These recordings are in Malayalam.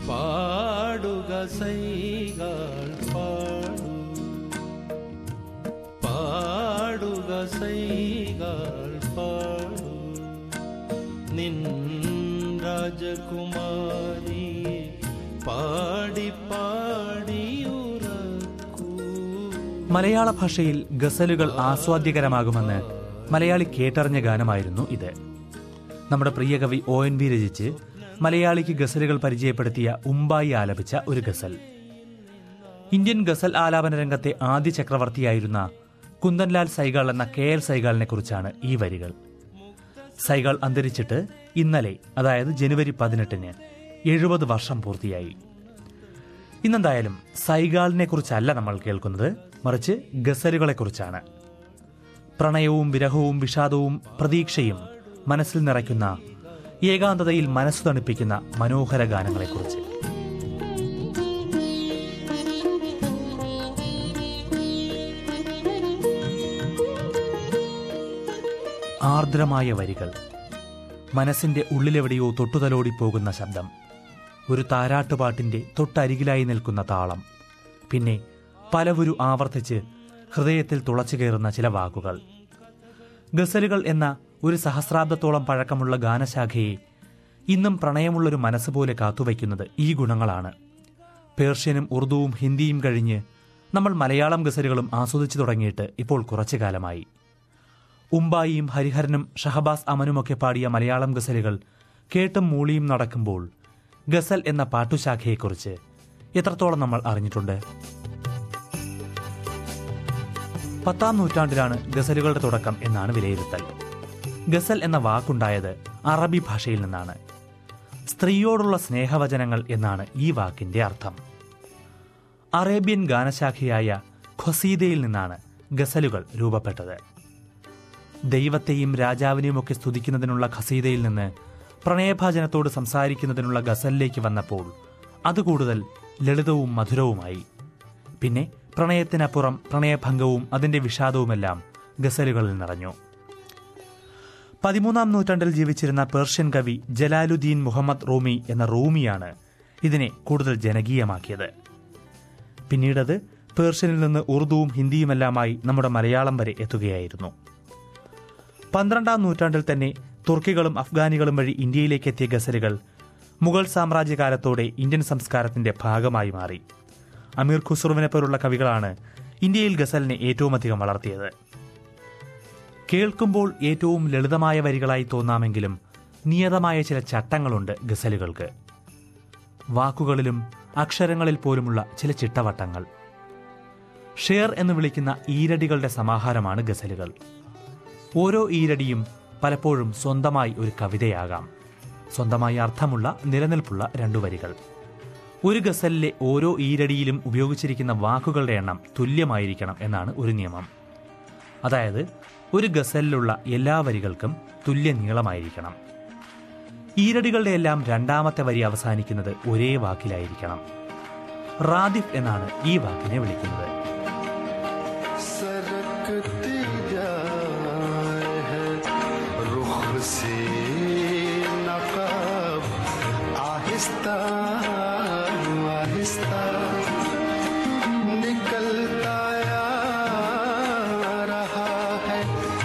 പാടുക സൈകൾ പാടു പാടുക സൈകൾ പാടു നിൻ രാജകുമാരി പാടി പാടിയുറക്കൂ മലയാള ഭാഷയിൽ ഗസലുകൾ ആസ്വാദ്യകരമാകുമെന്ന് മലയാളി കേട്ടറിഞ്ഞ ഗാനമായിരുന്നു ഇത് നമ്മുടെ പ്രിയ കവി ഒ എൻ വി രചിച്ച് മലയാളിക്ക് ഗസലുകൾ പരിചയപ്പെടുത്തിയ ഉമ്പായി ആലപിച്ച ഒരു ഗസൽ ഇന്ത്യൻ ഗസൽ ആലാപന രംഗത്തെ ആദ്യ ചക്രവർത്തിയായിരുന്ന കുന്ദൻലാൽ സൈഗാൾ എന്ന കെ എൽ സൈഗാളിനെ കുറിച്ചാണ് ഈ വരികൾ സൈഗാൾ അന്തരിച്ചിട്ട് ഇന്നലെ അതായത് ജനുവരി പതിനെട്ടിന് എഴുപത് വർഷം പൂർത്തിയായി ഇന്നെന്തായാലും സൈഗാളിനെ കുറിച്ചല്ല നമ്മൾ കേൾക്കുന്നത് മറിച്ച് ഗസലുകളെ കുറിച്ചാണ് പ്രണയവും വിരഹവും വിഷാദവും പ്രതീക്ഷയും മനസ്സിൽ നിറയ്ക്കുന്ന ഏകാന്തതയിൽ മനസ്സു തണുപ്പിക്കുന്ന മനോഹര ഗാനങ്ങളെക്കുറിച്ച് ആർദ്രമായ വരികൾ മനസ്സിന്റെ ഉള്ളിലെവിടെയോ തൊട്ടുതലോടി പോകുന്ന ശബ്ദം ഒരു താരാട്ടുപാട്ടിന്റെ തൊട്ടരികിലായി നിൽക്കുന്ന താളം പിന്നെ പലവുരു ആവർത്തിച്ച് ഹൃദയത്തിൽ തുളച്ചു കയറുന്ന ചില വാക്കുകൾ ഗസലുകൾ എന്ന ഒരു സഹസ്രാബ്ദത്തോളം പഴക്കമുള്ള ഗാനശാഖയെ ഇന്നും പ്രണയമുള്ളൊരു മനസ്സുപോലെ കാത്തുവയ്ക്കുന്നത് ഈ ഗുണങ്ങളാണ് പേർഷ്യനും ഉറുദുവും ഹിന്ദിയും കഴിഞ്ഞ് നമ്മൾ മലയാളം ഗസലുകളും ആസ്വദിച്ചു തുടങ്ങിയിട്ട് ഇപ്പോൾ കുറച്ചു കാലമായി ഉമ്പായിയും ഹരിഹരനും ഷഹബാസ് അമനുമൊക്കെ പാടിയ മലയാളം ഗസലുകൾ കേട്ടും മൂളിയും നടക്കുമ്പോൾ ഗസൽ എന്ന പാട്ടുശാഖയെക്കുറിച്ച് എത്രത്തോളം നമ്മൾ അറിഞ്ഞിട്ടുണ്ട് പത്താം നൂറ്റാണ്ടിലാണ് ഗസലുകളുടെ തുടക്കം എന്നാണ് വിലയിരുത്തൽ ഗസൽ എന്ന വാക്കുണ്ടായത് അറബി ഭാഷയിൽ നിന്നാണ് സ്ത്രീയോടുള്ള സ്നേഹവചനങ്ങൾ എന്നാണ് ഈ വാക്കിന്റെ അർത്ഥം അറേബ്യൻ ഗാനശാഖയായ ഖൊസീദയിൽ നിന്നാണ് ഗസലുകൾ രൂപപ്പെട്ടത് ദൈവത്തെയും രാജാവിനെയുമൊക്കെ സ്തുതിക്കുന്നതിനുള്ള ഖസീദയിൽ നിന്ന് പ്രണയഭാജനത്തോട് സംസാരിക്കുന്നതിനുള്ള ഗസലിലേക്ക് വന്നപ്പോൾ അത് കൂടുതൽ ലളിതവും മധുരവുമായി പിന്നെ പ്രണയത്തിനപ്പുറം പ്രണയഭംഗവും അതിന്റെ വിഷാദവുമെല്ലാം ഗസലുകളിൽ നിറഞ്ഞു പതിമൂന്നാം നൂറ്റാണ്ടിൽ ജീവിച്ചിരുന്ന പേർഷ്യൻ കവി ജലാലുദ്ദീൻ മുഹമ്മദ് റൂമി എന്ന റൂമിയാണ് ഇതിനെ കൂടുതൽ ജനകീയമാക്കിയത് പിന്നീടത് പേർഷ്യനിൽ നിന്ന് ഉറുദുവും ഹിന്ദിയുമെല്ലാമായി നമ്മുടെ മലയാളം വരെ എത്തുകയായിരുന്നു പന്ത്രണ്ടാം നൂറ്റാണ്ടിൽ തന്നെ തുർക്കികളും അഫ്ഗാനികളും വഴി ഇന്ത്യയിലേക്ക് എത്തിയ ഗസലുകൾ മുഗൾ സാമ്രാജ്യകാലത്തോടെ ഇന്ത്യൻ സംസ്കാരത്തിന്റെ ഭാഗമായി മാറി അമീർ ഖുസ്രുവിനെ പോലുള്ള കവികളാണ് ഇന്ത്യയിൽ ഗസലിനെ ഏറ്റവും അധികം വളർത്തിയത് കേൾക്കുമ്പോൾ ഏറ്റവും ലളിതമായ വരികളായി തോന്നാമെങ്കിലും നിയതമായ ചില ചട്ടങ്ങളുണ്ട് ഗസലുകൾക്ക് വാക്കുകളിലും അക്ഷരങ്ങളിൽ പോലുമുള്ള ചില ചിട്ടവട്ടങ്ങൾ ഷെയർ എന്ന് വിളിക്കുന്ന ഈരടികളുടെ സമാഹാരമാണ് ഗസലുകൾ ഓരോ ഈരടിയും പലപ്പോഴും സ്വന്തമായി ഒരു കവിതയാകാം സ്വന്തമായി അർത്ഥമുള്ള നിലനിൽപ്പുള്ള രണ്ടു വരികൾ ഒരു ഗസലിലെ ഓരോ ഈരടിയിലും ഉപയോഗിച്ചിരിക്കുന്ന വാക്കുകളുടെ എണ്ണം തുല്യമായിരിക്കണം എന്നാണ് ഒരു നിയമം അതായത് ഒരു ഗസലിലുള്ള എല്ലാ വരികൾക്കും തുല്യ നീളമായിരിക്കണം ഈരടികളുടെ എല്ലാം രണ്ടാമത്തെ വരി അവസാനിക്കുന്നത് ഒരേ വാക്കിലായിരിക്കണം റാദിഫ് എന്നാണ് ഈ വാക്കിനെ വിളിക്കുന്നത് सरकती जाए है रुख से नकाब आहिस्ता आहिस्ता निकलता आ रहा है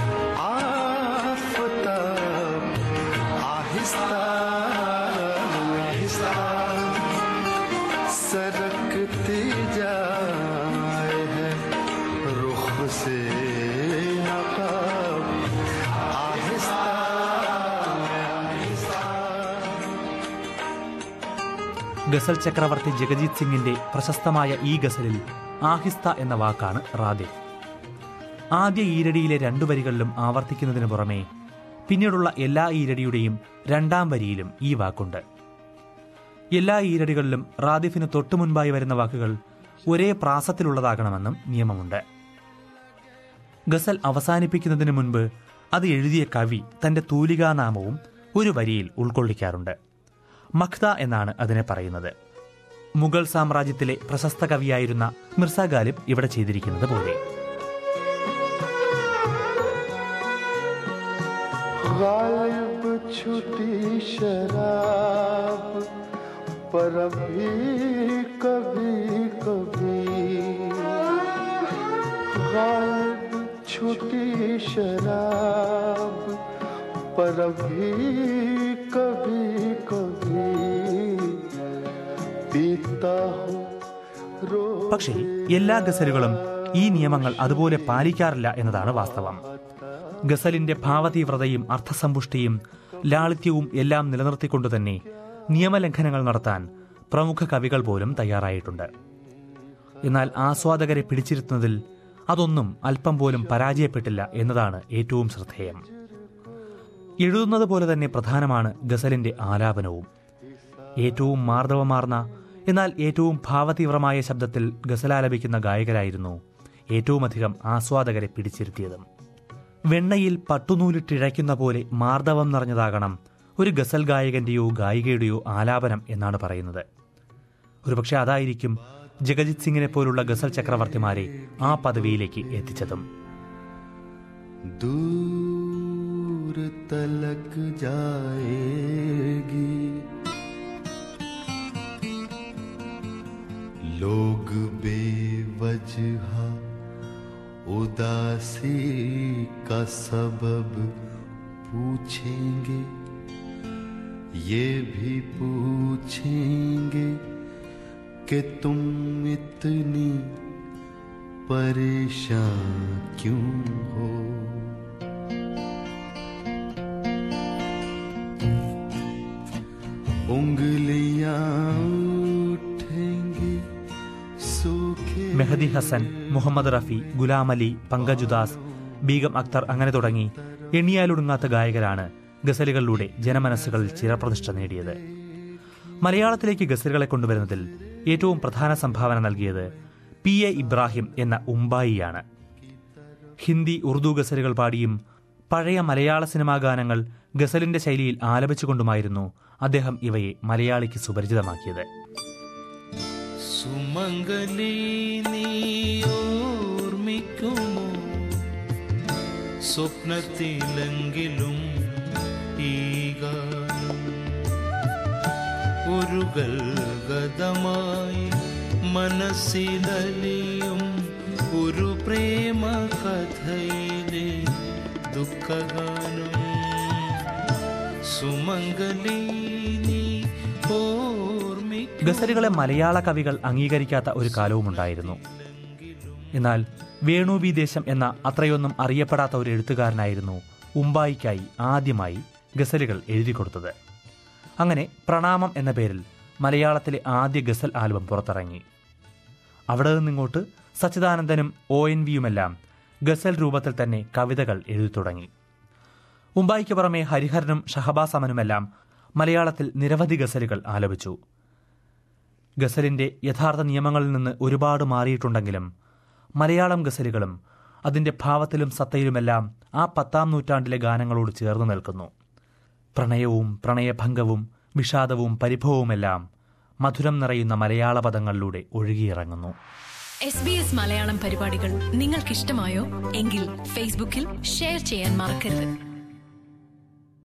आफताब आहिस्ता आहिस्ता सरकती जाए है रुख से नकाब आहिस्ता आहिस्ता ഗസൽ ചക്രവർത്തി ജഗജീത് സിംഗിന്റെ പ്രശസ്തമായ ഈ ഗസലിൽ ആഹിസ്ത എന്ന വാക്കാണ് റാദിഫ് ആദ്യ ഈരടിയിലെ രണ്ടു വരികളിലും ആവർത്തിക്കുന്നതിന് പുറമെ പിന്നീടുള്ള എല്ലാ ഈരടിയുടെയും രണ്ടാം വരിയിലും ഈ വാക്കുണ്ട് എല്ലാ ഈരടികളിലും റാദിഫിന് തൊട്ടു മുൻപായി വരുന്ന വാക്കുകൾ ഒരേ പ്രാസത്തിലുള്ളതാകണമെന്നും നിയമമുണ്ട് ഗസൽ അവസാനിപ്പിക്കുന്നതിന് മുൻപ് അത് എഴുതിയ കവി തന്റെ തൂലികാനാമവും ഒരു വരിയിൽ ഉൾക്കൊള്ളിക്കാറുണ്ട് മഖ്ത എന്നാണ് അതിനെ പറയുന്നത് മുഗൾ സാമ്രാജ്യത്തിലെ പ്രശസ്ത കവിയായിരുന്ന മിർസ ഗാലിബ് ഇവിടെ ചെയ്തിരിക്കുന്നത് പോലെ गालिब छुटी शराब पर भी कभी कभी गायब छुटी शराब पर भी कभी कभी पीता हूँ रो പക്ഷേ എല്ലാ ഗസലുകളും ഈ നിയമങ്ങൾ അതുപോലെ പാലിക്കാറില്ല എന്നതാണ് വാസ്തവം ഗസലിന്റെ ഭാവതീവ്രതയും അർത്ഥസമ്പുഷ്ടിയും ലാളിത്യവും എല്ലാം നിലനിർത്തിക്കൊണ്ടു തന്നെ നിയമലംഘനങ്ങൾ നടത്താൻ പ്രമുഖ കവികൾ പോലും തയ്യാറായിട്ടുണ്ട് എന്നാൽ ആസ്വാദകരെ പിടിച്ചിരുത്തുന്നതിൽ അതൊന്നും അല്പം പോലും പരാജയപ്പെട്ടില്ല എന്നതാണ് ഏറ്റവും ശ്രദ്ധേയം എഴുതുന്നത് പോലെ തന്നെ പ്രധാനമാണ് ഗസലിന്റെ ആലാപനവും ഏറ്റവും മാർദ്ദവമാർന്ന എന്നാൽ ഏറ്റവും ഭാവതീവ്രമായ ശബ്ദത്തിൽ ഗസലാലപിക്കുന്ന ഗായകരായിരുന്നു ഏറ്റവുമധികം ആസ്വാദകരെ പിടിച്ചിരുത്തിയതും വെണ്ണയിൽ പട്ടുനൂലിട്ടിഴയ്ക്കുന്ന പോലെ മാർദ്ദവം നിറഞ്ഞതാകണം ഒരു ഗസൽ ഗായകന്റെയോ ഗായികയുടെയോ ആലാപനം എന്നാണ് പറയുന്നത് ഒരുപക്ഷെ അതായിരിക്കും ജഗജിത് സിംഗിനെ പോലുള്ള ഗസൽ ചക്രവർത്തിമാരെ ആ പദവിയിലേക്ക് എത്തിച്ചതും दूर तलक जाएगी लोग बेवजह उदासी का सबब पूछेंगे ये भी पूछेंगे कि तुम इतनी परेशान क्यों हो उंगलियां उठेंगी सूखे മെഹദി ഹസൻ മുഹമ്മദ് റഫി ഗുലാം അലി പങ്കജുദാസ് ബീഗം അക്തർ അങ്ങനെ തുടങ്ങി എണ്ണിയാലൊടുങ്ങാത്ത ഗായകരാണ് ഗസലുകളിലൂടെ ജനമനസ്സുകളിൽ ചിരപ്രതിഷ്ഠ നേടിയത് മലയാളത്തിലേക്ക് ഗസലുകളെ കൊണ്ടുവരുന്നതിൽ ഏറ്റവും പ്രധാന സംഭാവന നൽകിയത് പി എ ഇബ്രാഹിം എന്ന ഉമ്പായിയാണ് ഹിന്ദി ഉറുദു ഗസലുകൾ പാടിയും പഴയ മലയാള സിനിമാ ഗാനങ്ങൾ ഗസലിന്റെ ശൈലിയിൽ ആലപിച്ചുകൊണ്ടുമായിരുന്നു അദ്ദേഹം ഇവയെ മലയാളിക്ക് സുപരിചിതമാക്കിയത് സുമംഗലി നീ ഓർമ്മിക്കുമോ സ്വപ്നത്തിലെങ്കിലും ഈ ഗാനം ഒരു ഗൽഗതമായി മനസ്സിലലിയും ഒരു പ്രേമ കഥയിലെ ദുഃഖഗാനം സുമംഗലി നീ ഓർമ്മിക്കും ഗസലുകളെ മലയാള കവികൾ അംഗീകരിക്കാത്ത ഒരു കാലവുമുണ്ടായിരുന്നു എന്നാൽ വേണു വി ദേശം എന്ന അത്രയൊന്നും അറിയപ്പെടാത്ത ഒരു എഴുത്തുകാരനായിരുന്നു ഉമ്പായിക്കായി ആദ്യമായി ഗസലുകൾ എഴുതിക്കൊടുത്തത് അങ്ങനെ പ്രണാമം എന്ന പേരിൽ മലയാളത്തിലെ ആദ്യ ഗസൽ ആൽബം പുറത്തിറങ്ങി അവിടെ നിന്നിങ്ങോട്ട് സച്ചിദാനന്ദനും ഒ എൻ വിയുമെല്ലാം ഗസൽ രൂപത്തിൽ തന്നെ കവിതകൾ എഴുതി തുടങ്ങി ഉമ്പായിക്ക് പുറമെ ഹരിഹരനും ഷഹബാസ് അമനുമെല്ലാം മലയാളത്തിൽ നിരവധി ഗസലുകൾ ആലപിച്ചു ഗസലിന്റെ യഥാർത്ഥ നിയമങ്ങളിൽ നിന്ന് ഒരുപാട് മാറിയിട്ടുണ്ടെങ്കിലും മലയാളം ഗസലുകളും അതിന്റെ ഭാവത്തിലും സത്തയിലുമെല്ലാം ആ പത്താം നൂറ്റാണ്ടിലെ ഗാനങ്ങളോട് ചേർന്ന് നിൽക്കുന്നു പ്രണയവും പ്രണയഭംഗവും വിഷാദവും പരിഭവവുമെല്ലാം മധുരം നിറയുന്ന മലയാള പദങ്ങളിലൂടെ ഒഴുകിയിറങ്ങുന്നു എസ് ബി എസ് മലയാളം പരിപാടികൾ നിങ്ങൾക്കിഷ്ടമായോ എങ്കിൽ ഫേസ്ബുക്കിൽ ഷെയർ ചെയ്യാൻ മറക്കരുത്